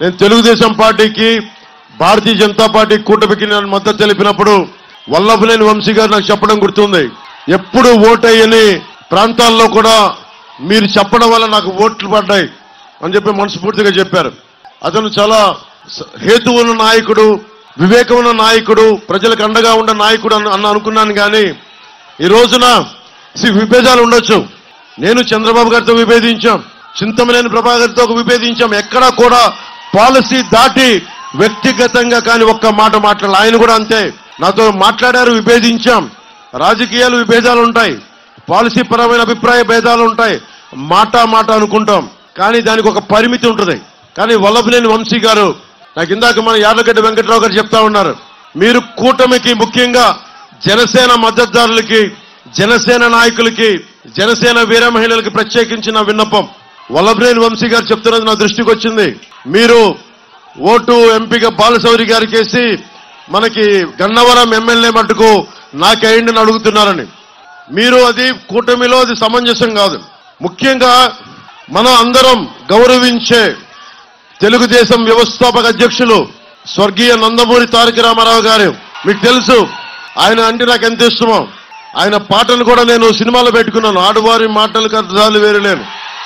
నేను తెలుగుదేశం పార్టీకి భారతీయ జనతా పార్టీ కూటమికి నేను మద్దతు తెలిపినప్పుడు వల్లభలేని వంశీ గారు నాకు చెప్పడం గుర్తుంది ఎప్పుడు ఓటయ్యని ప్రాంతాల్లో కూడా మీరు చెప్పడం వల్ల నాకు ఓట్లు పడ్డాయి అని చెప్పి మనస్ఫూర్తిగా చెప్పారు అతను చాలా స- హేతు ఉన్న నాయకుడు వివేకం ఉన్న నాయకుడు ప్రజలకు అండగా ఉన్న నాయకుడు అని అన్న అనుకున్నాను కానీ ఈ రోజున సి- విభేదాలు ఉండొచ్చు నేను చంద్రబాబు గారితో విభేదించాం చింతమనేని ప్రభాకర్తో విభేదించాం ఎక్కడా కూడా పాలసీ దాటి వ్యక్తిగతంగా కానీ ఒక్క మాట మాట్లాడాలి ఆయన కూడా అంతే నాతో మాట్లాడారు విభేదించాం రాజకీయాలు విభేదాలు ఉంటాయి పాలసీ పరమైన అభిప్రాయ భేదాలు ఉంటాయి మాట మాట అనుకుంటాం కానీ దానికి ఒక పరిమితి ఉంటుంది కానీ వల్లభనేని వంశీ గారు నాకు ఇందాక మన యార్లగడ్డ వెంకట్రావు గారు చెప్తా ఉన్నారు మీరు కూటమికి ముఖ్యంగా జనసేన మద్దతుదారులకి జనసేన నాయకులకి జనసేన వీర మహిళలకి ప్రత్యేకించిన విన్నపం వల్లభనేని వంశీ గారు చెప్తున్నది నా దృష్టికి వచ్చింది మీరు ఓటు ఎంపీగా బాలశౌరి గారికి వేసి మనకి గన్నవరం ఎమ్మెల్యే మట్టుకు నాకేయండి అని అడుగుతున్నారని మీరు అది కూటమిలో అది సమంజసం కాదు ముఖ్యంగా మనం అందరం గౌరవించే తెలుగుదేశం వ్యవస్థాపక అధ్యక్షులు స్వర్గీయ నందమూరి తారక రామారావు గారు మీకు తెలుసు ఆయన అంటే నాకు ఎంత ఇష్టమో ఆయన పాటలు కూడా నేను సినిమాలో పెట్టుకున్నాను ఆడవారి మాటలకు అర్థాలు వేరు లేను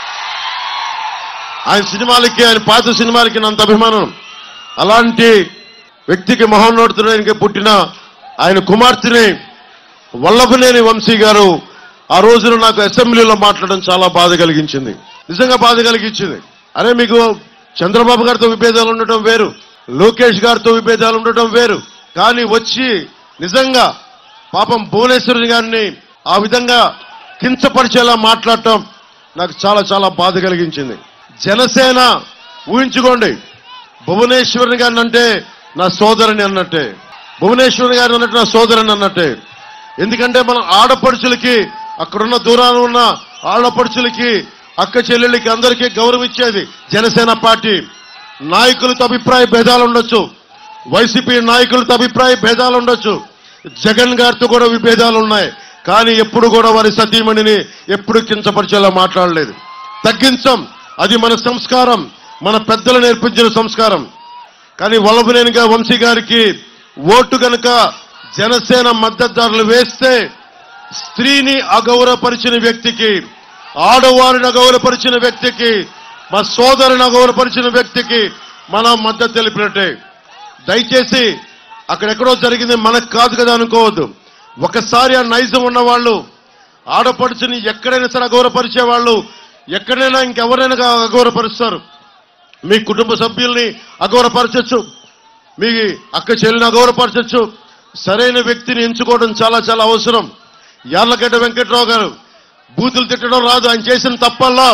ఆయన సినిమాలకి ఆయన పాత సినిమాలకి నంత అభిమానం అలాంటి వ్యక్తికి మహోన్నతుడానికి పుట్టిన ఆయన కుమార్తెని వల్లభనేని వంశీ గారు ఆ రోజున నాకు అసెంబ్లీలో మాట్లాడడం చాలా బాధ కలిగించింది నిజంగా బాధ కలిగించింది అరే మీకు చంద్రబాబు గారితో విభేదాలు ఉండటం వేరు లోకేష్ గారితో విభేదాలు ఉండటం వేరు కానీ వచ్చి నిజంగా పాపం భువనేశ్వరి గారిని ఆ విధంగా కించపరిచేలా మాట్లాడటం నాకు చాలా చాలా బాధ కలిగించింది జనసేన ఊహించుకోండి భువనేశ్వరి గారిని అంటే నా సోదరుని అన్నట్టే భువనేశ్వరి గారిని అన్నట్టు నా సోదరుని అన్నట్టే ఎందుకంటే మనం ఆడపడుచులకి అక్కడున్న దూరాన ఉన్న ఆడపడుచులకి అక్క చెల్లెళ్ళకి అందరికీ గౌరవం ఇచ్చేది జనసేన పార్టీ నాయకులతో అభిప్రాయ భేదాలు ఉండొచ్చు వైసీపీ నాయకులతో అభిప్రాయ భేదాలు ఉండొచ్చు జగన్ గారితో కూడా విభేదాలు ఉన్నాయి కానీ ఎప్పుడు కూడా వారి సతీమణిని ఎప్పుడు కించపరిచేలా మాట్లాడలేదు తగ్గించం అది మన సంస్కారం మన పెద్దలు నేర్పించిన సంస్కారం కానీ వల్లభనేనిగా వంశీ గారికి ఓటు గనక జనసేన మద్దతుదారులు వేస్తే స్త్రీని అగౌరవపరిచిన వ్యక్తికి ఆడవారిని అగౌరవపరిచిన వ్యక్తికి మా సోదరుని అగౌరవపరిచిన వ్యక్తికి మనం మద్దతు తెలిపినట్టే దయచేసి అక్కడెక్కడో జరిగింది మనకు కాదు కదా అనుకోవద్దు ఒకసారి ఆ నైజం ఉన్న వాళ్ళు ఆడపడుచుని ఎక్కడైనా సరే అగౌరవపరిచే వాళ్ళు ఎక్కడైనా ఇంకెవరైనా అగౌరవపరుస్తారు మీ కుటుంబ సభ్యుల్ని అగౌరవపరచచ్చు మీ అక్క చెల్లిని అగౌరవపరచచ్చు సరైన వ్యక్తిని ఎంచుకోవడం చాలా చాలా అవసరం యార్లగడ్డ వెంకట్రావు గారు బూతులు తిట్టడం రాదు ఆయన చేసిన తప్పల్లా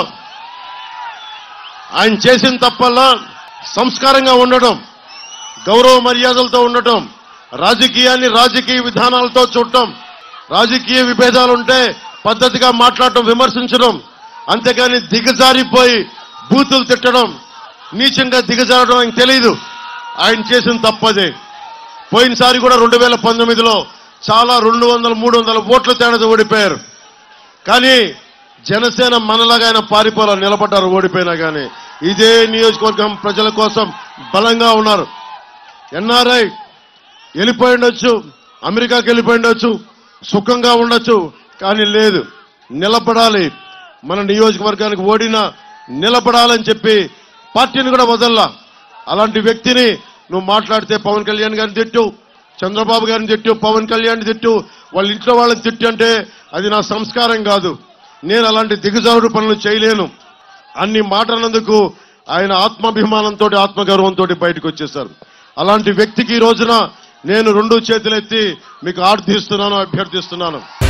ఆయన చేసిన తప్పల్లా సంస్కారంగా ఉండడం గౌరవ మర్యాదలతో ఉండటం రాజకీయాన్ని రాజకీయ విధానాలతో చూడటం రాజకీయ విభేదాలు ఉంటే పద్ధతిగా మాట్లాడటం విమర్శించడం అంతేకాని దిగజారిపోయి బూతులు తిట్టడం నీచంగా దిగజారడం ఆయనకు తెలియదు ఆయన చేసిన తప్పదే పోయినసారి కూడా రెండు వేల పంతొమ్మిదిలో చాలా రెండు వందల మూడు వందల ఓట్ల తేడాతో ఓడిపోయారు కానీ జనసేన మనలాగా ఆయన పారిపోలా నిలబడ్డారు ఓడిపోయినా కానీ ఇదే నియోజకవర్గం ప్రజల కోసం బలంగా ఉన్నారు ఎన్ఆర్ఐ వెళ్ళిపోయి ఉండొచ్చు అమెరికాకి వెళ్ళిపోయి ఉండొచ్చు సుఖంగా ఉండొచ్చు కానీ లేదు నిలబడాలి మన నియోజకవర్గానికి ఓడినా నిలబడాలని చెప్పి పార్టీని కూడా వదల్లా అలాంటి వ్యక్తిని నువ్వు మాట్లాడితే పవన్ కళ్యాణ్ గారిని తిట్టు చంద్రబాబు గారిని తిట్టు పవన్ కళ్యాణ్ తిట్టు వాళ్ళ ఇంట్లో వాళ్ళని తిట్టు అంటే అది నా సంస్కారం కాదు నేను అలాంటి దిగజారుడు పనులు చేయలేను అన్ని మాటలందుకు ఆయన ఆత్మాభిమానంతో ఆత్మగౌరవంతో బయటకు వచ్చేశారు అలాంటి వ్యక్తికి ఈ రోజున నేను రెండు చేతులెత్తి మీకు ఆర్థిస్తున్నాను అభ్యర్థిస్తున్నాను